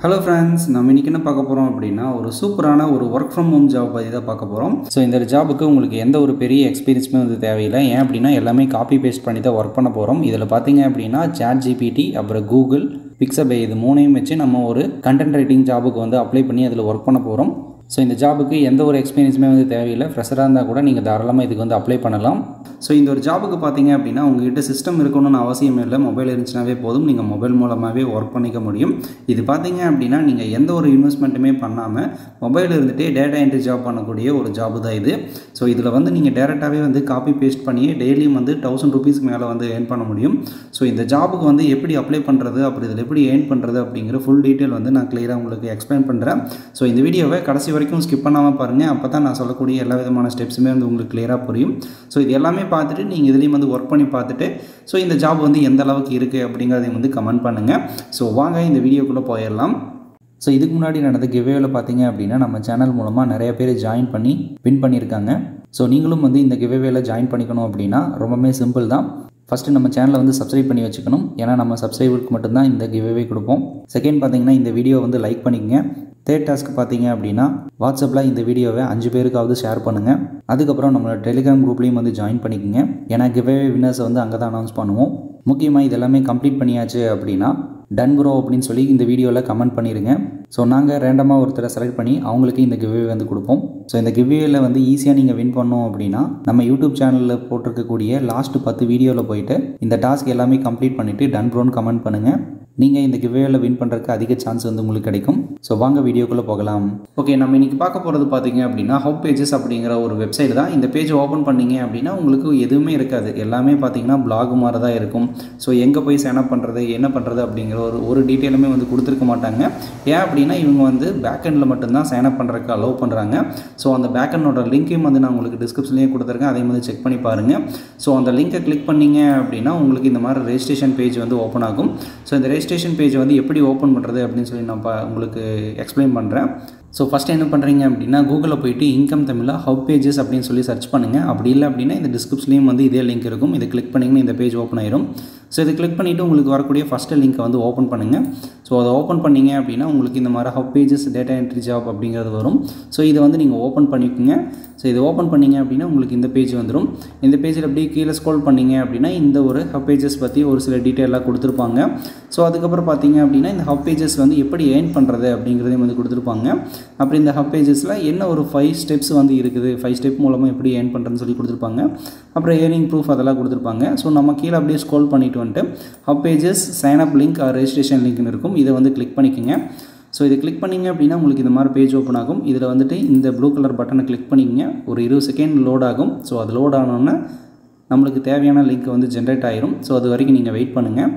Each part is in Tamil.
ஹலோ ஃப்ரெண்ட்ஸ் நம்ம இன்றைக்கி என்ன பார்க்க போகிறோம் அப்படின்னா ஒரு சூப்பரான ஒரு ஒர்க் ஃப்ரம் ஹோம் ஜாப் பற்றி தான் பார்க்க போகிறோம் ஸோ இந்த ஜாபுக்கு உங்களுக்கு எந்த ஒரு பெரிய எக்ஸ்பீரியன்ஸுமே வந்து தேவையில்லை ஏன் அப்படின்னா எல்லாமே காப்பி பேஸ்ட் பண்ணி தான் ஒர்க் பண்ண போகிறோம் இதில் பார்த்தீங்க அப்படின்னா சாட் ஜிபிடி அப்புறம் கூகுள் பிக்சபே இது மூணையும் வச்சு நம்ம ஒரு கண்டென்ட் ரைட்டிங் ஜாபுக்கு வந்து அப்ளை பண்ணி அதில் ஒர்க் பண்ண போகிறோம் ஸோ இந்த ஜாபுக்கு எந்த ஒரு எக்ஸ்பீரியன்ஸுமே வந்து தேவையில்லை ஃப்ரெஷராக இருந்தால் கூட நீங்கள் தாராளமாக இதுக்கு வந்து அப்ளை பண்ணலாம் ஸோ இந்த ஒரு ஜாபுக்கு பார்த்தீங்க அப்படின்னா உங்ககிட்ட சிஸ்டம் இருக்கணும்னு அவசியம் இல்லை மொபைல் இருந்துச்சுனாவே போதும் நீங்கள் மொபைல் மூலமாகவே ஒர்க் பண்ணிக்க முடியும் இது பார்த்தீங்க அப்படின்னா நீங்கள் எந்த ஒரு இன்வெஸ்ட்மெண்ட்டுமே பண்ணாமல் மொபைல் இருந்துகிட்டே டேட்டா என்ட்ரி ஜாப் பண்ணக்கூடிய ஒரு ஜாப் தான் இது ஸோ இதில் வந்து நீங்கள் டேரெக்டாகவே வந்து காப்பி பேஸ்ட் பண்ணி டெய்லியும் வந்து தௌசண்ட் ருபீஸ்க்கு மேலே வந்து ஏர்ன் பண்ண முடியும் ஸோ இந்த ஜாபுக்கு வந்து எப்படி அப்ளை பண்ணுறது அப்புறம் இதில் எப்படி ஏர்ன் பண்ணுறது அப்படிங்கிற ஃபுல் டீட்டெயில் வந்து நான் கிளியராக உங்களுக்கு எக்ஸ்பிளைன் பண்ணுறேன் ஸோ இந்த வீடியோவை கடைசி வரைக்கும் ஸ்கிப் பண்ணாமல் பாருங்கள் அப்போ தான் நான் சொல்லக்கூடிய எல்லா விதமான ஸ்டெப்ஸுமே வந்து உங்களுக்கு கிளியராக புரியும் ஸோ இது எல்லாமே பார்த்துட்டு நீங்கள் இதுலேயும் வந்து ஒர்க் பண்ணி பார்த்துட்டு ஸோ இந்த ஜாப் வந்து எந்த அளவுக்கு இருக்குது அப்படிங்கிறதையும் வந்து கமெண்ட் பண்ணுங்கள் ஸோ வாங்க இந்த வீடியோக்குள்ளே போயிடலாம் ஸோ இதுக்கு முன்னாடி நடந்த கிவேவில் பார்த்தீங்க அப்படின்னா நம்ம சேனல் மூலமாக நிறைய பேர் ஜாயின் பண்ணி வின் பண்ணியிருக்காங்க ஸோ நீங்களும் வந்து இந்த கிவேவேல ஜாயின் பண்ணிக்கணும் அப்படின்னா ரொம்பவே சிம்பிள் தான் ஃபஸ்ட்டு நம்ம சேனலை வந்து சப்ஸ்கிரைப் பண்ணி வச்சுக்கணும் ஏன்னா நம்ம சப்ஸ்கிரைபருக்கு மட்டும்தான் இந்த கிவ்வே கொடுப்போம் செகண்ட் பார்த்தீங்கன்னா இந்த வீடியோ வந்து லைக் பண்ணிக்கங்க தேர்ட் டாஸ்க் பார்த்தீங்க அப்படின்னா வாட்ஸ்அப்பில் இந்த வீடியோவை அஞ்சு பேருக்காவது ஷேர் பண்ணுங்கள் அதுக்கப்புறம் நம்மளோட டெலிகிராம் குரூப்லேயும் வந்து ஜாயின் பண்ணிக்கோங்க ஏன்னா கிவ்வே வின்னர்ஸை வந்து அங்கே தான் அனௌன்ஸ் பண்ணுவோம் முக்கியமாக இது எல்லாமே கம்ப்ளீட் பண்ணியாச்சு அப்படின்னா டன் ப்ரோ அப்படின்னு சொல்லி இந்த வீடியோவில் கமெண்ட் பண்ணிடுங்க ஸோ நாங்கள் ரேண்டமாக ஒருத்தரை செலக்ட் பண்ணி அவங்களுக்கு இந்த கிவ்வே வந்து கொடுப்போம் ஸோ இந்த கிவ்வேயில் வந்து ஈஸியாக நீங்கள் வின் பண்ணோம் அப்படின்னா நம்ம யூடியூப் சேனலில் போட்டிருக்கக்கூடிய லாஸ்ட் பத்து வீடியோவில் போயிட்டு இந்த டாஸ்க் எல்லாமே கம்ப்ளீட் பண்ணிவிட்டு டன் ப்ரோன்னு கமெண்ட் பண்ணுங்கள் நீங்கள் இந்த கிவ்வேயில் வின் பண்ணுறதுக்கு அதிக சான்ஸ் வந்து உங்களுக்கு கிடைக்கும் ஸோ வாங்க வீடியோக்குள்ளே போகலாம் ஓகே நம்ம இன்றைக்கி பார்க்க போகிறது பார்த்தீங்க அப்படின்னா ஹவு பேஜஸ் அப்படிங்கிற ஒரு வெப்சைட் தான் இந்த பேஜ் ஓப்பன் பண்ணீங்க அப்படின்னா உங்களுக்கு எதுவுமே இருக்காது எல்லாமே பார்த்தீங்கன்னா பிளாக் மாதிரி தான் இருக்கும் ஸோ எங்கே போய் சேனப் பண்ணுறது என்ன பண்ணுறது அப்படிங்கிற ஒரு ஒரு டீட்டெயிலுமே வந்து கொடுத்துருக்க மாட்டாங்க ஏன் அப்படின்னா இவங்க வந்து பேக்கெண்டில் மட்டும்தான் சைனப் பண்ணுறதுக்கு அலோவ் பண்ணுறாங்க ஸோ அந்த பேக்கெண்டோட லிங்க்கையும் வந்து நான் உங்களுக்கு டிஸ்கிரிப்ஷன்லேயே கொடுத்துருக்கேன் அதையும் வந்து செக் பண்ணி பாருங்கள் ஸோ அந்த லிங்க்கை கிளிக் பண்ணீங்க அப்படின்னா உங்களுக்கு இந்த மாதிரி ரெஜிஸ்ட்ரேஷன் பேஜ் வந்து ஓப்பன் ஆகும் ஸோ இந்த ரெஜிஸ்ட்ரேஷன் பேஜ் வந்து எப்படி ஓப்பன் பண்ணுறது அப்படின்னு சொல்லி நான் பா உங்களுக்கு எக்ஸ்பிளைன் பண்ணுறேன் ஸோ ஃபஸ்ட்டு என்ன பண்ணுறீங்க அப்படின்னா கூகுளில் போயிட்டு இன்கம் தமிழில் ஹவ் பேஜஸ் அப்படின்னு சொல்லி சர்ச் பண்ணுங்கள் அப்படி இல்லை அப்படின்னா இந்த டிஸ்கிரிப்ஷன்லேயும் வந்து இதே லிங்க் இருக்கும் இதை கிளிக் பண்ணிங்கன்னா இந்த பேஜ் ஓப்பன் ஆயிரும் ஸோ இதை கிளிக் பண்ணிவிட்டு உங்களுக்கு வரக்கூடிய ஃபஸ்ட்டு லிங்க்கை வந்து ஓப்பன் பண்ணுங்கள் ஸோ அதை ஓப்பன் பண்ணிங்க அப்படின்னா உங்களுக்கு இந்த மாதிரி hub pages data entry job அப்படிங்கிறது வரும் ஸோ இதை வந்து நீங்கள் ஓப்பன் பண்ணிக்கோங்க ஸோ இதை ஓப்பன் பண்ணிங்க அப்படின்னா உங்களுக்கு இந்த பேஜ் வந்துடும் இந்த பேஜில் அப்படியே கீழே ஸ்க்ரோல் பண்ணிங்க அப்படின்னா இந்த ஒரு ஹவ் பேஜஸ் பற்றி ஒரு சில டீட்டெயிலாக கொடுத்துருப்பாங்க ஸோ அதுக்கப்புறம் பார்த்தீங்க அப்படின்னா இந்த ஹவ் பேஜஸ் வந்து எப்படி ஏர்ன் பண்ணுறது அப்படிங்கிறதையும் வந்து கொடுத்துருப்பாங்க அப்புறம் இந்த ஹப் பேஜஸில் என்ன ஒரு ஃபைவ் ஸ்டெப்ஸ் வந்து இருக்குது ஃபைவ் ஸ்டெப் மூலமாக எப்படி ஏர்ன் பண்ணுறதுன்னு சொல்லி கொடுத்துருப்பாங்க அப்புறம் ஏர்னிங் ப்ரூஃப் அதெல்லாம் கொடுத்துருப்பாங்க ஸோ நம்ம கீழே அப்படியே ஸ்க்ரோல் பண்ணிட்டு வந்துட்டு hub pages sign up link registration லிங்க்னு இருக்கும் இதை வந்து கிளிக் பண்ணிக்கோங்க ஸோ இதை கிளிக் பண்ணிங்க அப்படின்னா உங்களுக்கு இந்த மாதிரி பேஜ் ஓப்பன் ஆகும் இதில் வந்துட்டு இந்த ப்ளூ கலர் பட்டனை கிளிக் பண்ணிக்கங்க ஒரு இருபது செகண்ட் லோட் ஆகும் ஸோ அது லோட் ஆனோன்னே நம்மளுக்கு தேவையான லிங்க் வந்து ஜென்ரேட் ஆயிரும் ஸோ அது வரைக்கும் நீங்கள் வெயிட் பண்ணுங்கள்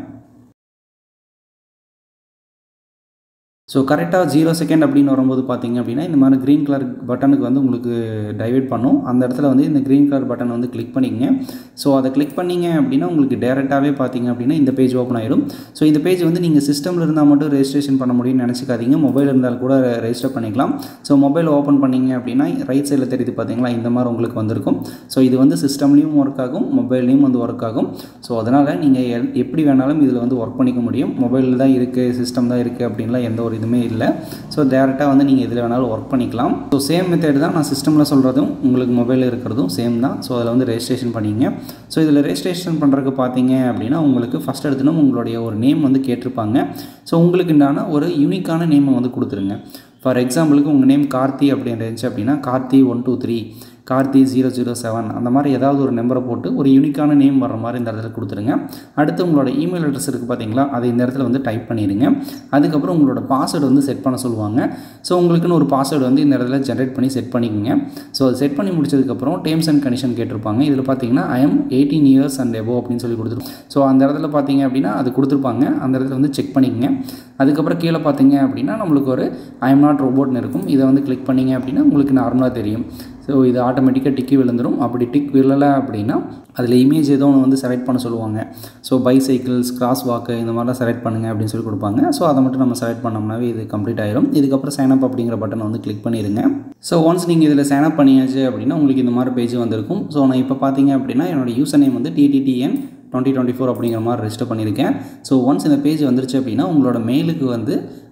ஸோ கரெக்டாக ஜீரோ செகண்ட் அப்படின்னு வரும்போது பார்த்தீங்க அப்படின்னா இந்த மாதிரி க்ரீன் கலர் பட்டனுக்கு வந்து உங்களுக்கு டைவெர்ட் பண்ணும் அந்த இடத்துல வந்து இந்த க்ரீன் கலர் பட்டன் வந்து கிளிக் பண்ணிங்க ஸோ அதை கிளிக் பண்ணிங்க அப்படின்னா உங்களுக்கு டேரெக்டாகவே பார்த்தீங்க அப்படின்னா இந்த பேஜ் ஓப்பன் ஆயிடும் ஸோ இந்த பேஜ் வந்து நீங்கள் சிஸ்டமில் இருந்தால் மட்டும் ரெஜிஸ்ட்ரேஷன் பண்ண முடியும்னு நினச்சிக்காதீங்க மொபைல் இருந்தால் கூட ரெஜிஸ்டர் பண்ணிக்கலாம் ஸோ மொபைல் ஓப்பன் பண்ணிங்க அப்படின்னா ரைட் சைடில் தெரியுது பார்த்தீங்களா இந்த மாதிரி உங்களுக்கு வந்திருக்கும் ஸோ இது வந்து சிஸ்டம்லேயும் ஒர்க் ஆகும் மொபைல்லையும் வந்து ஒர்க் ஆகும் ஸோ அதனால் நீங்கள் எப்படி வேணாலும் இதில் வந்து ஒர்க் பண்ணிக்க முடியும் மொபைலில் தான் இருக்குது சிஸ்டம் தான் இருக்குது அப்படின்லாம் எந்த ஒரு இதுவுமே இல்லை ஸோ டேரெக்டாக வந்து நீங்கள் எதில் வேணாலும் ஒர்க் பண்ணிக்கலாம் ஸோ சேம் மெத்தட் தான் நான் சிஸ்டமில் சொல்கிறதும் உங்களுக்கு மொபைலில் இருக்கிறதும் சேம் தான் ஸோ அதில் வந்து ரெஜிஸ்ட்ரேஷன் பண்ணிங்க ஸோ இதில் ரெஜிஸ்ட்ரேஷன் பண்ணுறதுக்கு பார்த்தீங்க அப்படின்னா உங்களுக்கு ஃபஸ்ட் எடுத்துனா உங்களுடைய ஒரு நேம் வந்து கேட்டிருப்பாங்க ஸோ உங்களுக்கு உண்டான ஒரு யூனிக்கான நேமை வந்து கொடுத்துருங்க ஃபார் எக்ஸாம்பிளுக்கு உங்கள் நேம் கார்த்தி அப்படின்னு இருந்துச்சு அப்படின்னா Karthi one two three Karthi zero zero seven அந்த மாதிரி ஏதாவது ஒரு நம்பரை போட்டு ஒரு யூனிக்கான நேம் வர மாதிரி இந்த இடத்துல கொடுத்துருங்க அடுத்து உங்களோட இமெயில் அட்ரஸ் இருக்குது பார்த்தீங்களா அதை இந்த இடத்துல வந்து டைப் பண்ணிடுங்க அதுக்கப்புறம் உங்களோட பாஸ்வேர்டு வந்து செட் பண்ண சொல்லுவாங்க ஸோ உங்களுக்குன்னு ஒரு பாஸ்வேர்டு வந்து இந்த இடத்துல ஜென்ரேட் பண்ணி செட் பண்ணிக்கோங்க ஸோ அது செட் பண்ணி முடிச்சதுக்கப்புறம் டேர்ம்ஸ் அண்ட் கண்டிஷன் கேட்டிருப்பாங்க இதில் பார்த்தீங்கன்னா I am eighteen years and above அப்படின்னு சொல்லி கொடுத்துருப்போம் ஸோ அந்த இடத்துல பார்த்தீங்க அப்படின்னா அது கொடுத்துருப்பாங்க அந்த இடத்துல வந்து செக் பண்ணிக்கங்க அதுக்கப்புறம் கீழே பார்த்தீங்க அப்படின்னா நம்மளுக்கு ஒரு ஐ எம் நாட் ரோபோட்னு இருக்கும் இதை வந்து கிளிக் பண்ணிங்க அப்படின்னா உங்களுக்கு நார்மலாக தெரியும் ஸோ இது ஆட்டோமேட்டிக்காக டிக்கி விழுந்துடும் அப்படி டிக் விழலை அப்படின்னா அதில் இமேஜ் ஏதோ ஒன்று வந்து செலக்ட் பண்ண சொல்லுவாங்க ஸோ பைசைக்கிள்ஸ் கிராஸ் வாக்கு இந்த மாதிரிலாம் செலக்ட் பண்ணுங்கள் அப்படின்னு சொல்லி கொடுப்பாங்க ஸோ அதை மட்டும் நம்ம செலக்ட் பண்ணோம்னாவே இது கம்ப்ளீட் ஆயிரும் இதுக்கப்புறம் சைன் அப் அப்படிங்கிற பட்டனை வந்து கிளிக் பண்ணிடுங்க ஸோ ஒன்ஸ் நீங்கள் இதில் சைன் அப் பண்ணியாச்சு அப்படின்னா உங்களுக்கு இந்த மாதிரி பேஜ் வந்திருக்கும் ஸோ நான் இப்போ பார்த்தீங்க அப்படின்னா என்னோடய யூசர் நேம் வந்து டிடிடிஎன் டுவெண்ட்டி டுவெண்ட்டி ஃபோர் அப்படிங்கிற மாதிரி ரெஜிஸ்டர் பண்ணியிருக்கேன் ஸோ ஒன்ஸ் இந்த பேஜ் வந்துருச்சு அப்படின்னா உங்களோட மெயிலுக்கு வந்து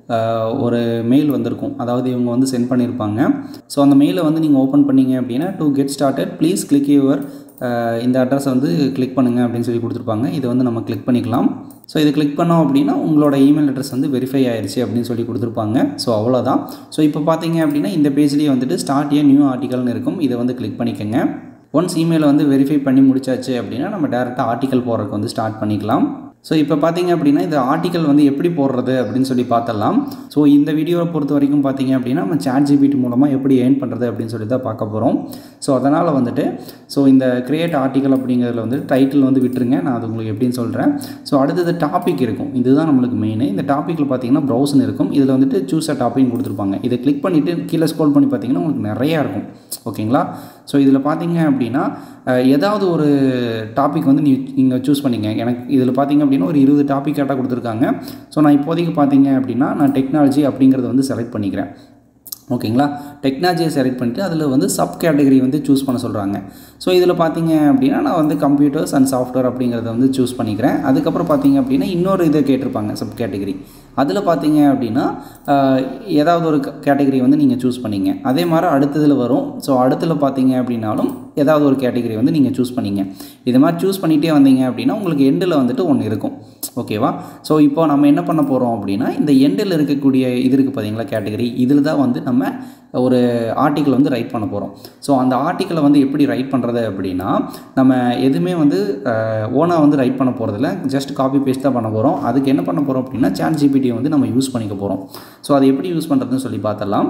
ஒரு மெயில் வந்திருக்கும் அதாவது இவங்க வந்து சென்ட் பண்ணியிருப்பாங்க ஸோ அந்த மெயிலை வந்து நீங்கள் ஓப்பன் பண்ணீங்க அப்படின்னா to get started please click your இந்த அட்ரஸை வந்து கிளிக் பண்ணுங்கள் அப்படின்னு சொல்லி கொடுத்துருப்பாங்க இதை வந்து நம்ம கிளிக் பண்ணிக்கலாம் ஸோ இது கிளிக் பண்ணோம் அப்படின்னா உங்களோட இமெயில் அட்ரஸ் வந்து வெரிஃபை ஆயிடுச்சு அப்படின்னு சொல்லி கொடுத்துருப்பாங்க ஸோ அவ்வளோதான் ஸோ இப்போ பார்த்தீங்க அப்படின்னா இந்த பேஜ்லேயே வந்துட்டு ஸ்டார்ட் ஏ நியூ ஆர்டிக்கல்னு இருக்கும் இதை வந்து கிளிக் பண்ணிக்கோங்க ஒன்ஸ் இமெயிலை வந்து வெரிஃபை பண்ணி முடிச்சாச்சு அப்படின்னா நம்ம டேரெக்டாக ஆர்டிக்கல் போடுறதுக்கு வந்து ஸ்டார்ட் பண்ணிக்கலாம் ஸோ இப்போ பார்த்தீங்க அப்படின்னா இந்த ஆர்டிக்கல் வந்து எப்படி போடுறது அப்படின்னு சொல்லி பார்த்தலாம் ஸோ இந்த வீடியோவை பொறுத்த வரைக்கும் பார்த்தீங்க அப்படின்னா நம்ம சாட் ஜிபிடி மூலமாக எப்படி ஏர்ன் பண்ணுறது அப்படின்னு சொல்லி தான் பார்க்க போகிறோம் ஸோ அதனால் வந்துட்டு ஸோ இந்த கிரியேட் ஆர்டிக்கல் அப்படிங்கிறதுல வந்து டைட்டில் வந்து விட்டுருங்க நான் அது உங்களுக்கு எப்படின்னு சொல்கிறேன் ஸோ அடுத்தது டாபிக் இருக்கும் இதுதான் நம்மளுக்கு மெயின் இந்த டாப்பிக்கில் பார்த்தீங்கன்னா ப்ரௌசன் இருக்கும் இதில் வந்துட்டு சூஸ் அ டாபிக் கொடுத்துருப்பாங்க இதை கிளிக் பண்ணிவிட்டு கீழே ஸ்க்ரோல் பண்ணி பார்த்தீங்கன்னா உங்களுக்கு நிறையா இருக்கும் ஓகேங்களா ஸோ இதில் பார்த்தீங்க அப்படின்னா ஏதாவது ஒரு டாபிக் வந்து நீ நீங்கள் சூஸ் பண்ணிங்க எனக்கு இதில் பார்த்தீங்க அப்படின்னா ஒரு இருபது டாபிக் கேட்டால் கொடுத்துருக்காங்க ஸோ நான் இப்போதைக்கு பார்த்தீங்க அப்படின்னா நான் டெக்னாலஜி அப்படிங்கிறத வந்து செலக்ட் பண்ணிக்கிறேன் ஓகேங்களா டெக்னாலஜியை செலக்ட் பண்ணிட்டு அதில் வந்து சப் கேட்டகரி வந்து சூஸ் பண்ண சொல்கிறாங்க ஸோ இதில் பார்த்தீங்க அப்படின்னா நான் வந்து கம்ப்யூட்டர்ஸ் அண்ட் சாஃப்ட்வேர் அப்படிங்கிறத வந்து சூஸ் பண்ணிக்கிறேன் அதுக்கப்புறம் பார்த்தீங்க அப்படின்னா இன்னொரு இதை கேட்டிருப்பாங்க சப் கேட்டகரி அதில் பார்த்தீங்க அப்படின்னா ஏதாவது ஒரு கேட்டகரி வந்து நீங்கள் சூஸ் பண்ணிங்க அதே மாதிரி அடுத்ததில் வரும் ஸோ அடுத்ததில் பார்த்தீங்க அப்படின்னாலும் ஏதாவது ஒரு கேட்டகரி வந்து நீங்கள் சூஸ் பண்ணிங்க இது மாதிரி சூஸ் பண்ணிகிட்டே வந்தீங்க அப்படின்னா உங்களுக்கு எண்டில் வந்துட்டு ஒன்று இருக்கும் ஓகேவா ஸோ இப்போ நம்ம என்ன பண்ண போகிறோம் அப்படின்னா இந்த எண்டில் இருக்கக்கூடிய இது இருக்குது பார்த்தீங்களா கேட்டகரி இதில் தான் வந்து நம்ம ஒரு ஆர்டிக்கிள் வந்து ரைட் பண்ண போகிறோம் ஸோ அந்த ஆர்டிக்கிளை வந்து எப்படி ரைட் பண்ணுறது அப்படின்னா நம்ம எதுவுமே வந்து ஓனாக வந்து ரைட் பண்ண போகிறதில்ல ஜஸ்ட் காப்பி பேஸ்ட் தான் பண்ண போகிறோம் அதுக்கு என்ன பண்ண போகிறோம் அப்படின்னா சாட் ஜிபிடியை வந்து நம்ம யூஸ் பண்ணிக்க போகிறோம் ஸோ அதை எப்படி யூஸ் பண்ணுறதுன்னு சொல்லி பார்த்தலாம்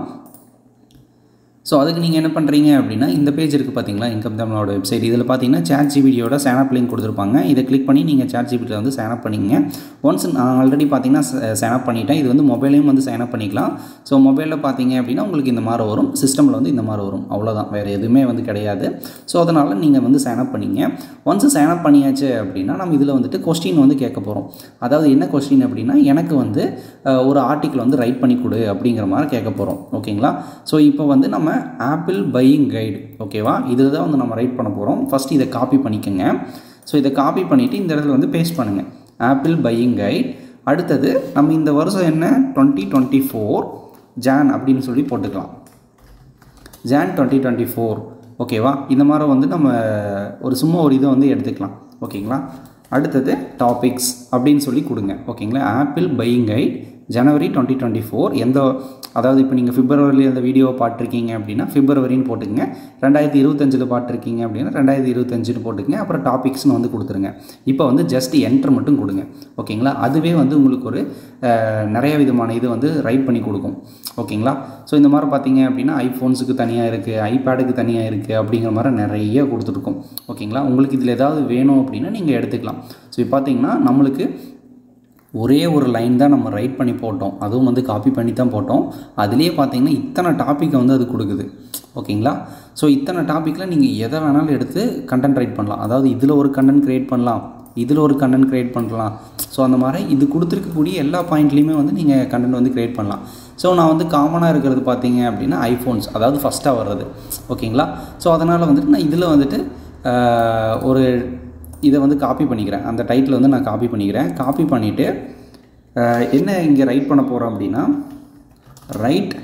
ஸோ அதுக்கு நீங்கள் என்ன பண்ணுறீங்க அப்படின்னா இந்த பேஜ் இருக்குது பார்த்தீங்களா இன்கம் தமிழோட வெப்சைட் இதில் பார்த்தீங்கன்னா சேட் ஜிபிடியோட சேனப் லிங்க் கொடுத்துருப்பாங்க இதை கிளிக் பண்ணி நீங்கள் சேட் ஜிபிடியில் வந்து சேனப் பண்ணிங்க ஒன்ஸ் நான் ஆல்ரெடி பார்த்தீங்கன்னா சேனப் பண்ணிட்டேன் இது வந்து மொபைலையும் வந்து சேனப் பண்ணிக்கலாம் ஸோ மொபைலில் பார்த்தீங்க அப்படின்னா உங்களுக்கு இந்த மாதிரி வரும் சிஸ்டமில் வந்து இந்த மாதிரி வரும் அவ்வளோதான் வேறு எதுவுமே வந்து கிடையாது ஸோ அதனால் நீங்கள் வந்து சேனப் பண்ணிங்க ஒன்ஸ் சேனப் பண்ணியாச்சு அப்படின்னா நம்ம இதில் வந்துட்டு கொஸ்டின் வந்து கேட்க போகிறோம் அதாவது என்ன கொஸ்டின் அப்படின்னா எனக்கு வந்து ஒரு ஆர்டிக்கிள் வந்து ரைட் பண்ணி கொடு அப்படிங்கிற மாதிரி கேட்க போகிறோம் ஓகேங்களா ஸோ இப்போ வந்து நம்ம ஆப்பிள் பையிங் கைடு ஓகேவா இதில் தான் வந்து நம்ம ரைட் பண்ண போகிறோம் ஃபஸ்ட் இதை காப்பி பண்ணிக்கோங்க ஸோ இதை காப்பி பண்ணிவிட்டு இந்த இடத்துல வந்து பேஸ்ட் பண்ணுங்கள் ஆப்பிள் பையிங் கைட் அடுத்தது நம்ம இந்த வருஷம் என்ன டுவெண்ட்டி டுவெண்ட்டி ஃபோர் ஜான் அப்படின்னு சொல்லி போட்டுக்கலாம் ஜான் டுவெண்ட்டி டுவெண்ட்டி ஃபோர் ஓகேவா இந்த மாதிரி வந்து நம்ம ஒரு சும்மா ஒரு இதை வந்து எடுத்துக்கலாம் ஓகேங்களா அடுத்தது டாபிக்ஸ் அப்படின்னு சொல்லி கொடுங்க ஓகேங்களா Apple buying guide January twenty twenty four எந்த அதாவது இப்போ நீங்கள் பிப்ரவரியில் அந்த வீடியோவை பார்த்துருக்கீங்க அப்படின்னா பிப்ரவரின்னு போட்டுக்கங்க ரெண்டாயிரத்தி இருபத்தஞ்சில் பார்த்துருக்கீங்க அப்படின்னா ரெண்டாயிரத்தி இருபத்தஞ்சுன்னு போட்டுக்கங்க அப்புறம் டாபிக்ஸ்னு வந்து கொடுத்துருங்க இப்போ வந்து ஜஸ்ட் என்ட்ரு மட்டும் கொடுங்க ஓகேங்களா அதுவே வந்து உங்களுக்கு ஒரு நிறைய விதமான இது வந்து ரைட் பண்ணி கொடுக்கும் ஓகேங்களா ஸோ இந்த மாதிரி பார்த்தீங்க அப்படின்னா ஐஃபோன்ஸுக்கு தனியாக இருக்குது ஐபேடுக்கு தனியாக இருக்குது அப்படிங்கிற மாதிரி நிறைய கொடுத்துருக்கோம் ஓகேங்களா உங்களுக்கு இதில் ஏதாவது வேணும் அப்படின்னா நீங்கள் எடுத்துக்கலாம் ஸோ இப்போ பார்த்தீங்கன்னா நம்மளுக்கு ஒரே ஒரு லைன் தான் நம்ம ரைட் பண்ணி போட்டோம் அதுவும் வந்து காப்பி பண்ணி தான் போட்டோம் அதுலேயே பார்த்தீங்கன்னா இத்தனை டாப்பிக்கை வந்து அது கொடுக்குது ஓகேங்களா ஸோ இத்தனை டாப்பிக்கில் நீங்கள் எதை வேணாலும் எடுத்து கண்டென்ட் ரைட் பண்ணலாம் அதாவது இதில் ஒரு கண்டென்ட் க்ரியேட் பண்ணலாம் இதில் ஒரு கண்டென்ட் க்ரியேட் பண்ணலாம் ஸோ அந்த மாதிரி இது கொடுத்துருக்கக்கூடிய எல்லா பாயிண்ட்லேயுமே வந்து நீங்கள் கண்டென்ட் வந்து க்ரியேட் பண்ணலாம் ஸோ நான் வந்து காமனாக இருக்கிறது பார்த்தீங்க அப்படின்னா ஐஃபோன்ஸ் அதாவது ஃபஸ்ட்டாக வர்றது ஓகேங்களா ஸோ அதனால் வந்துட்டு நான் இதில் வந்துட்டு ஒரு இதை வந்து காப்பி பண்ணிக்கிறேன் அந்த டைட்டில் வந்து நான் காப்பி பண்ணிக்கிறேன் காப்பி பண்ணிவிட்டு என்ன இங்கே ரைட் பண்ண போகிறோம் அப்படின்னா write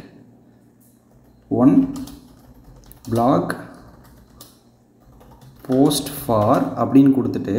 one blog post for அப்படின்னு கொடுத்துட்டு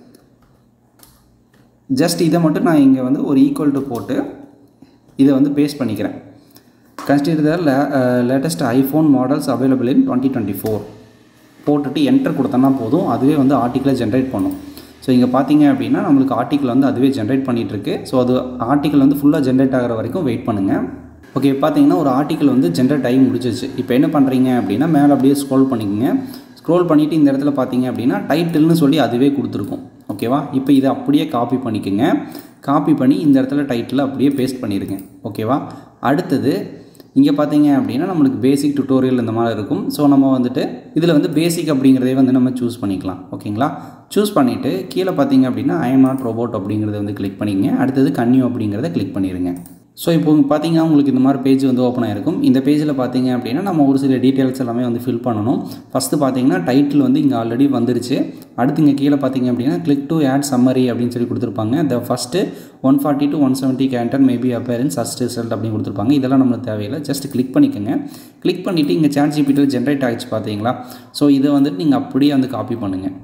ஜஸ்ட் இதை மட்டும் நான் இங்கே வந்து ஒரு ஈக்குவல் டு போட்டு இதை வந்து பேஸ்ட் பண்ணிக்கிறேன் consider the latest iPhone models available in twenty twenty four போட்டுட்டு என்டர் கொடுத்தோன்னா போதும் அதுவே வந்து ஆர்டிக்கிளை ஜென்ரேட் பண்ணும் ஸோ இங்கே பார்த்தீங்க அப்படின்னா நம்மளுக்கு ஆர்டிக்கிள் வந்து அதுவே ஜென்ரேட் பண்ணிகிட்ருக்கு ஸோ அது ஆர்டிக்கிள் வந்து ஃபுல்லாக ஜென்ரேட் ஆகிற வரைக்கும் வெயிட் பண்ணுங்கள் ஓகே பார்த்தீங்கன்னா ஒரு ஆர்டிக்கிள் வந்து ஜென்ரேட் ஆகி முடிச்சிச்சு இப்போ என்ன பண்ணுறீங்க அப்படின்னா மேலே அப்படியே ஸ்க்ரோல் பண்ணிக்கோங்க ஸ்க்ரோல் பண்ணிவிட்டு இந்த இடத்துல பார்த்தீங்க அப்படின்னா டைட்டில்னு சொல்லி அதுவே கொடுத்துருக்கும் ஓகேவா இப்போ இதை அப்படியே காப்பி பண்ணிக்கோங்க காப்பி பண்ணி இந்த இடத்துல டைட்டில் அப்படியே பேஸ்ட் பண்ணிடுங்க ஓகேவா அடுத்தது இங்கே பார்த்தீங்க அப்படின்னா நம்மளுக்கு பேசிக் டுட்டோரியல் இந்த மாதிரி இருக்கும் ஸோ நம்ம வந்துட்டு இதில் வந்து பேசிக் அப்படிங்கிறதே வந்து நம்ம சூஸ் பண்ணிக்கலாம் ஓகேங்களா சூஸ் பண்ணிவிட்டு கீழே பார்த்தீங்க அப்படின்னா ஐ எம் நாட் ரோபோட் அப்படிங்கிறத வந்து கிளிக் பண்ணிக்கங்க அடுத்தது கன்யூ அப்படிங்கிறத கிளிக் பண்ணிடுங்க ஸோ இப்போ பார்த்தீங்கன்னா உங்களுக்கு இந்த மாதிரி பேஜ் வந்து ஓப்பன் ஆகிருக்கும் இந்த பேஜில் பார்த்தீங்க அப்படின்னா நம்ம ஒரு சில டீட்டெயில்ஸ் எல்லாமே வந்து ஃபில் பண்ணணும் ஃபஸ்ட்டு பார்த்தீங்கன்னா டைட்டில் வந்து இங்கே ஆல்ரெடி வந்துருச்சு அடுத்து இங்கே கீழே பார்த்தீங்க அப்படின்னா கிளிக் டு ஆட் சம்மரி அப்படின்னு சொல்லி கொடுத்துருப்பாங்க the first one forty to one seventy candour maybe appearance first result அப்படின்னு கொடுத்துருப்பாங்க இதெல்லாம் நம்மளுக்கு தேவையில்லை ஜஸ்ட் கிளிக் பண்ணிக்கோங்க கிளிக் பண்ணிவிட்டு இங்கே சேட் ஜிபிட்டியில் ஜென்ரேட் ஆகிடுச்சு பார்த்தீங்களா ஸோ இதை வந்துட்டு நீங்கள் அப்படியே வந்து காப்பி பண்ணுங்கள்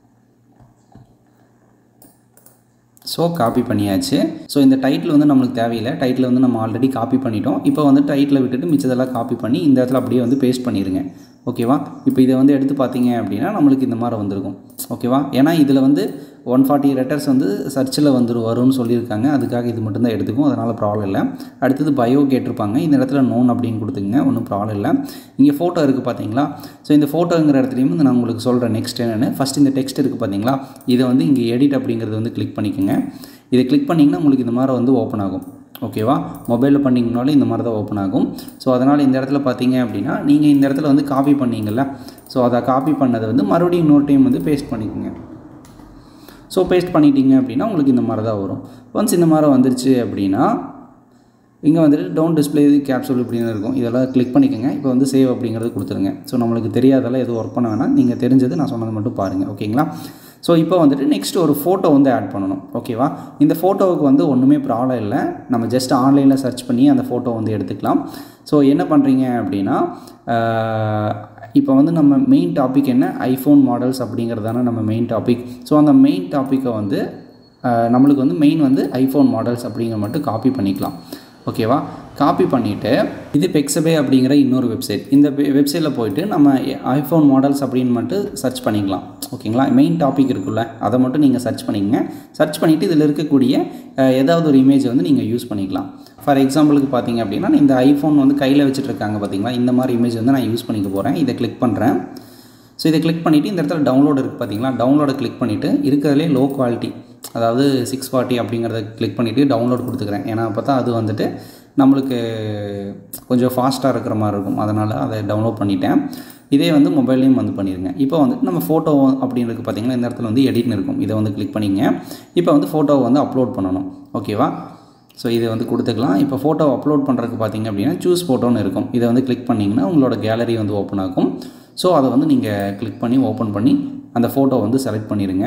ஸோ காப்பி பண்ணியாச்சு ஸோ இந்த டைட்டில் வந்து நம்மளுக்கு தேவையில்லை டைட்டில் வந்து நம்ம ஆல்ரெடி காப்பி பண்ணிட்டோம் இப்போ வந்து டைட்டில் விட்டுட்டு மிச்சதெல்லாம் காப்பி பண்ணி இந்த இடத்துல அப்படியே வந்து பேஸ்ட் பண்ணிடுங்க ஓகேவா இப்போ இதை வந்து எடுத்து பார்த்தீங்க அப்படின்னா நம்மளுக்கு இந்த மாதிரி வந்திருக்கும் ஓகேவா ஏன்னா இதில் வந்து ஒன் ஃபார்ட்டி லெட்டர்ஸ் வந்து சர்ச்சில் வந்துரு வரும்னு சொல்லியிருக்காங்க அதுக்காக இது மட்டும்தான் எடுத்துக்கும் அதனால் ப்ராப்ளம் இல்லை அடுத்தது பயோ கேட்டிருப்பாங்க இந்த இடத்துல நோன் அப்படின்னு கொடுத்துங்க ஒன்றும் ப்ராப்ளம் இல்லை இங்கே ஃபோட்டோ இருக்குது பார்த்தீங்களா ஸோ இந்த ஃபோட்டோங்கிற இடத்துலையும் வந்து நான் உங்களுக்கு சொல்கிறேன் நெக்ஸ்ட் என்னென்னு ஃபஸ்ட் இந்த டெக்ஸ்ட் இருக்குது பார்த்தீங்களா இதை வந்து இங்கே எடிட் அப்படிங்கிறது வந்து கிளிக் பண்ணிக்கோங்க இதை கிளிக் பண்ணிங்கன்னா உங்களுக்கு இந்த மாதிரி வந்து ஓப்பன் ஆகும் ஓகேவா மொபைலில் பண்ணிங்கனாலும் இந்த மாதிரி தான் ஓப்பன் ஆகும் ஸோ அதனால் இந்த இடத்துல பார்த்தீங்க அப்படின்னா நீங்கள் இந்த இடத்துல வந்து காப்பி பண்ணீங்கல்ல ஸோ அதை காப்பி பண்ணதை வந்து மறுபடியும் இன்னொரு டைம் வந்து பேஸ்ட் பண்ணிக்கோங்க ஸோ பேஸ்ட் பண்ணிட்டீங்க அப்படின்னா உங்களுக்கு இந்த மாதிரி தான் வரும் ஒன்ஸ் இந்த மாதிரி வந்துருச்சு அப்படின்னா இங்கே வந்துட்டு டவுன் டிஸ்பிளே கேப்சூல் இப்படின்னு இருக்கும் இதெல்லாம் கிளிக் பண்ணிக்கோங்க இப்போ வந்து சேவ் அப்படிங்கிறது கொடுத்துருங்க ஸோ நம்மளுக்கு தெரியாதெல்லாம் எதுவும் ஒர்க் பண்ண வேணாம் நீங்கள் தெரிஞ்சது நான் சொன்னது மட்டும் பாருங்கள் ஓகேங்களா ஸோ இப்போ வந்துட்டு நெக்ஸ்ட் ஒரு ஃபோட்டோ வந்து ஆட் பண்ணணும் ஓகேவா இந்த ஃபோட்டோவுக்கு வந்து ஒன்றுமே ப்ராப்ளம் இல்லை நம்ம ஜஸ்ட் ஆன்லைனில் சர்ச் பண்ணி அந்த ஃபோட்டோ வந்து எடுத்துக்கலாம் ஸோ என்ன பண்ணுறீங்க அப்படின்னா இப்போ வந்து நம்ம மெயின் டாபிக் என்ன ஐஃபோன் மாடல்ஸ் அப்படிங்கிறது தானே நம்ம மெயின் டாபிக் ஸோ அந்த மெயின் டாப்பிக்கை வந்து நம்மளுக்கு வந்து மெயின் வந்து ஐஃபோன் மாடல்ஸ் அப்படிங்கிற மட்டும் காப்பி பண்ணிக்கலாம் ஓகேவா காப்பி பண்ணிவிட்டு இது பெக்ஸபே அப்படிங்கிற இன்னொரு வெப்சைட் இந்த வெப்சைட்டில் போயிட்டு நம்ம ஐஃபோன் மாடல்ஸ் அப்படின்னு மட்டும் சர்ச் பண்ணிக்கலாம் ஓகேங்களா மெயின் டாபிக் இருக்குல்ல அதை மட்டும் நீங்கள் சர்ச் பண்ணிக்கங்க சர்ச் பண்ணிவிட்டு இதில் இருக்கக்கூடிய ஏதாவது ஒரு இமேஜ் வந்து நீங்கள் யூஸ் பண்ணிக்கலாம் ஃபார் எக்ஸாம்பிளுக்கு பார்த்தீங்க அப்படின்னா இந்த ஐஃபோன் வந்து கையில் வச்சுட்டு இருக்காங்க பார்த்தீங்களா இந்த மாதிரி இமேஜ் வந்து நான் யூஸ் பண்ணிக்க போகிறேன் இதை கிளிக் பண்ணுறேன் ஸோ இதை கிளிக் பண்ணிவிட்டு இந்த இடத்துல டவுன்லோட் இருக்குது பார்த்தீங்களா டவுன்லோடை கிளிக் பண்ணிவிட்டு இருக்கிறதுலே லோ குவாலிட்டி அதாவது சிக்ஸ் ஃபார்ட்டி அப்படிங்கிறத கிளிக் பண்ணிவிட்டு டவுன்லோட் கொடுத்துக்கிறேன் ஏன்னா அப்போ தான் அது வந்துட்டு நம்மளுக்கு கொஞ்சம் ஃபாஸ்ட்டாக இருக்கிற மாதிரி இருக்கும் அதனால் அதை டவுன்லோட் பண்ணிட்டேன் இதே வந்து மொபைல்லையும் வந்து பண்ணிடுங்க இப்போ வந்துட்டு நம்ம ஃபோட்டோ அப்படின்றது பார்த்தீங்கன்னா இந்த இடத்துல வந்து எடிட்னு இருக்கும் இதை வந்து கிளிக் பண்ணிங்க இப்போ வந்து ஃபோட்டோவை வந்து அப்லோட் பண்ணணும் ஓகேவா ஸோ இதை வந்து கொடுத்துக்கலாம் இப்போ ஃபோட்டோ அப்லோட் பண்ணுறதுக்கு பார்த்தீங்க அப்படின்னா சூஸ் ஃபோட்டோன்னு இருக்கும் இதை வந்து கிளிக் பண்ணிங்கன்னா உங்களோட கேலரி வந்து ஓப்பன் ஆகும் ஸோ அதை வந்து நீங்கள் கிளிக் பண்ணி ஓப்பன் பண்ணி அந்த ஃபோட்டோ வந்து செலக்ட் பண்ணிடுங்க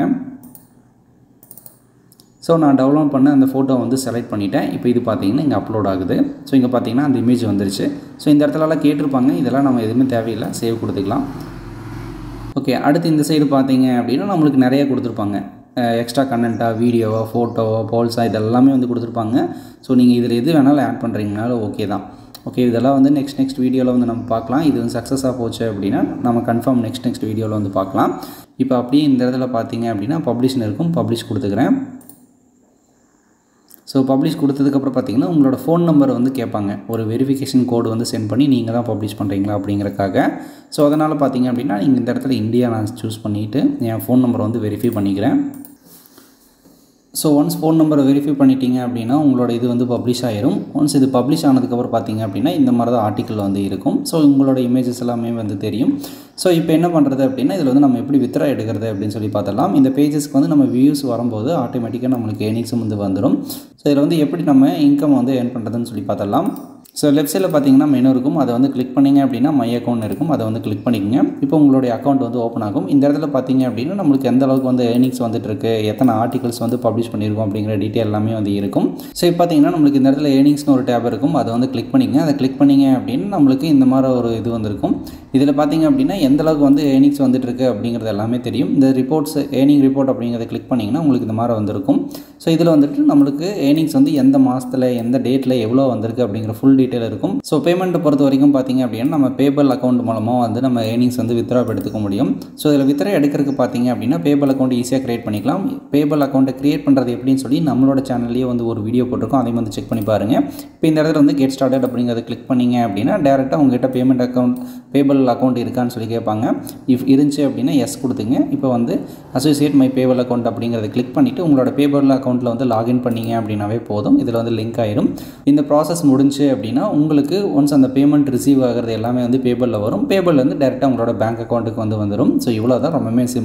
ஸோ நான் டவுன்லோட் பண்ண அந்த ஃபோட்டோ வந்து செலக்ட் பண்ணிட்டேன் இப்போ இது பார்த்தீங்கன்னா இங்கே அப்லோட் ஆகுது ஸோ இங்கே பார்த்தீங்கன்னா அந்த இமேஜ் வந்துருச்சு ஸோ இந்த இடத்துலலாம் கேட்டிருப்பாங்க இதெல்லாம் நம்ம எதுவுமே தேவையில்லை சேவ் கொடுத்துக்கலாம் ஓகே அடுத்து இந்த சைடு பார்த்தீங்க அப்படின்னா நம்மளுக்கு நிறைய கொடுத்துருப்பாங்க எக்ஸ்ட்ரா கண்டென்ட்டாக வீடியோவோ ஃபோட்டோவோ போல்ஸா இதெல்லாமே வந்து கொடுத்துருப்பாங்க ஸோ நீங்கள் இதில் எது வேணாலும் ஆட் பண்ணுறீங்கனாலும் ஓகே தான் ஓகே இதெல்லாம் வந்து நெக்ஸ்ட் நெக்ஸ்ட் வீடியோவில் வந்து நம்ம பார்க்கலாம் இது வந்து சக்ஸஸாக போச்சு அப்படின்னா நம்ம கன்ஃபார்ம் நெக்ஸ்ட் நெக்ஸ்ட் வீடியோவில் வந்து பார்க்கலாம் இப்போ அப்படியே இந்த இடத்துல பார்த்தீங்க அப்படின்னா பப்ளிஷ்னு இருக்கும் பப்ளிஷ் கொடுத்துக்கிறேன் ஸோ பப்ளிஷ் கொடுத்ததுக்கப்புறம் பார்த்தீங்கன்னா உங்களோட ஃபோன் நம்பர் வந்து கேட்பாங்க ஒரு வெரிஃபிகேஷன் கோடு வந்து சென்ட் பண்ணி நீங்கள் தான் பப்ளிஷ் பண்ணுறீங்களா அப்படிங்கிறக்காக ஸோ அதனால் பார்த்தீங்க அப்படின்னா நீங்கள் இந்த இடத்துல இந்தியா நான் சூஸ் பண்ணிவிட்டு என் ஃபோன் நம்பரை வந்து வெரிஃபை பண்ணிக்கிறேன் ஸோ ஒன்ஸ் ஃபோன் நம்பரை வெரிஃபை பண்ணிட்டீங்க அப்படின்னா உங்களோட இது வந்து பப்ளிஷ் ஆயிரும் ஒன்ஸ் இது பப்ளிஷ் ஆனதுக்கப்புறம் பார்த்தீங்க அப்படின்னா இந்த மாதிரி தான் ஆர்டிக்கல் வந்து இருக்கும் ஸோ உங்களோட இமேஜஸ் எல்லாமே வந்து தெரியும் ஸோ இப்போ என்ன பண்ணுறது அப்படின்னா இதில் வந்து நம்ம எப்படி வித்ரா எடுக்கிறது அப்படின்னு சொல்லி பார்த்தலாம் இந்த பேஜஸ்க்கு வந்து நம்ம வியூஸ் வரும்போது ஆட்டோமேட்டிக்காக நம்மளுக்கு ஏர்னிங்ஸும் வந்து வந்துடும் ஸோ இதில் வந்து எப்படி நம்ம இன்கம் வந்து ஏர்ன் பண்ணுறதுன்னு சொல்லி பார்த்தலாம் ஸோ லெஃப்ட் சைடில் பார்த்தீங்கன்னா மெனு இருக்கும் அதை வந்து கிளிக் பண்ணிங்க அப்படின்னா மை அக்கௌண்ட் இருக்கும் அதை வந்து கிளிக் பண்ணிக்கங்க இப்போ உங்களுடைய அக்கௌண்ட் வந்து ஓப்பன் ஆகும் இந்த இடத்துல பார்த்தீங்க அப்படின்னா நம்மளுக்கு எந்த அளவுக்கு வந்து ஏர்னிங்ஸ் வந்துட்டு இருக்கு எத்தனை ஆர்டிகல்ஸ் வந்து பப்ளிஷ் பண்ணியிருக்கோம் அப்படிங்கிற டீட்டெயில் எல்லாமே வந்து இருக்கும் ஸோ இப்போ பார்த்தீங்கன்னா நம்மளுக்கு இந்த இடத்துல ஏர்னிங்ஸ்னு ஒரு டேப் இருக்கும் அதை வந்து கிளிக் பண்ணிங்க அதை கிளிக் பண்ணிங்க அப்படின்னா நம்மளுக்கு இந்த மாதிரி ஒரு இது வந்திருக்கும் இதில் பார்த்தீங்க அப்படின்னா எந்த அளவுக்கு வந்து ஏர்னிங்ஸ் வந்துட்டு இருக்கு அப்படிங்கிறது எல்லாமே தெரியும் இந்த ரிப்போர்ட்ஸ் ஏர்னிங் ரிப்போர்ட் அப்படிங்கிறத கிளிக் பண்ணிங்கன்னா உங்களுக்கு இந்த மாதிரி வந்திருக்கும் ஸோ இதில் வந்துட்டு நம்மளுக்கு ஏர்னிங்ஸ் வந்து எந்த மாதத்தில் எந்த டேட்டில் எவ்வளோ வந்திருக்கு அப்படிங்கிற ஃபுல் டீட்டெயில் இருக்கும் ஸோ பேமெண்ட்டை பொறுத்த வரைக்கும் பார்த்தீங்க அப்படின்னா நம்ம பேபல் அக்கௌண்ட் மூலமாக வந்து நம்ம ஏர்னிங்ஸ் வந்து வித்ரா எடுத்துக்க முடியும் ஸோ இதில் வித்ரா எடுக்கிறதுக்கு பார்த்தீங்க அப்படின்னா பேபல் அக்கௌண்ட் ஈஸியாக கிரியேட் பண்ணிக்கலாம் பேபல் அக்கௌண்ட்டை கிரியேட் பண்ணுறது எப்படின்னு சொல்லி நம்மளோட சேனல்லேயே வந்து ஒரு வீடியோ போட்டிருக்கோம் அதையும் வந்து செக் பண்ணி பாருங்கள் இப்போ இந்த இடத்துல வந்து கெட் ஸ்டார்டட் அப்படிங்கிறத கிளிக் பண்ணிங்க அப்படின்னா டேரெக்டாக உங்ககிட்ட பேமெண்ட் அக்கௌண்ட் பேபல் அக்கௌண்ட் இருக்கான்னு சொல்லி கேட்பாங்க இஃப் இருந்துச்சு அப்படின்னா எஸ் கொடுத்துங்க இப்போ வந்து அசோசியேட் மை பேபல் அக்கௌண்ட் அப்படிங்கிறத கிளிக் பண்ணிவிட்டு உங்களோட பேபல் அக்கௌண்ட்டில் வந்து லாகின் பண்ணிங்க அப்படின்னாவே போதும் இதில் வந்து லிங்க் ஆயிரும் இந்த ப்ராசஸ் முடிஞ்சு அப்படின்னா உங்களுக்கு ஒன்ஸ் அந்த பேமெண்ட் ரிசீவ் ஆகிறது எல்லாமே வந்து பேபலில் வரும் பேபல் வந்து டேரெக்டாக உங்களோட பேங்க் அக்கௌண்ட்டுக்கு வந்து வந்துடும் ஸோ இவ்வளோ தான் ரொம்பவே சிம்பிள்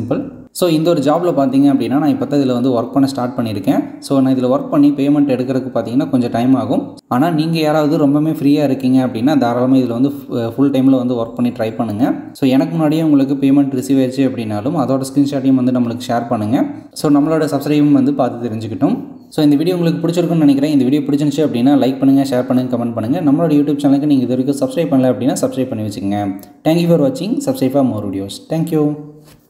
ஸோ இந்த ஒரு ஜாபில் பார்த்தீங்க அப்படின்னா நான் இப்போ தான் இதில் வந்து ஒர்க் பண்ண ஸ்டார்ட் பண்ணியிருக்கேன் ஸோ நான் இதில் ஒர்க் பண்ணி பேமெண்ட் எடுக்கிறதுக்கு பார்த்தீங்கன்னா கொஞ்சம் டைம் ஆகும் ஆனால் நீங்கள் யாராவது ரொம்பவே ஃப்ரீயாக இருக்கீங்க அப்படின்னா தாராளமாக இதில் வந்து ஃபுல் டைமில் வந்து ஒர்க் பண்ணி ட்ரை பண்ணுங்கள் ஸோ எனக்கு முன்னாடியே உங்களுக்கு பேமெண்ட் ரிசீவ் ஆயிடுச்சு அப்படின்னாலும் அதோட ஸ்க்ரீன்ஷாட்டையும் வந்து நம்மளுக்கு ஷேர் பண்ணுங்கள் ஸோ நம்மளோட சப்ஸ்கிரைபும் வந்து பார்த்து தெரிஞ்சுக்கிட்டோம் ஸோ இந்த வீடியோ உங்களுக்கு பிடிச்சிருக்குன்னு நினைக்கிறேன் இந்த வீடியோ பிடிச்சிருந்துச்சு அப்படின்னா லைக் பண்ணுங்கள் ஷேர் பண்ணுங்கள் கமெண்ட் பண்ணுங்கள் நம்மளோட யூடியூப் சேனலுக்கு நீங்கள் இது வரைக்கும் சப்ஸ்கிரைப் பண்ணல அப்படின்னா சப்ஸ்கிரைப் பண்ணி வச்சுக்கோங்க தேங்க்யூ ஃபார் வாட்சிங் subscribe for more videos thank you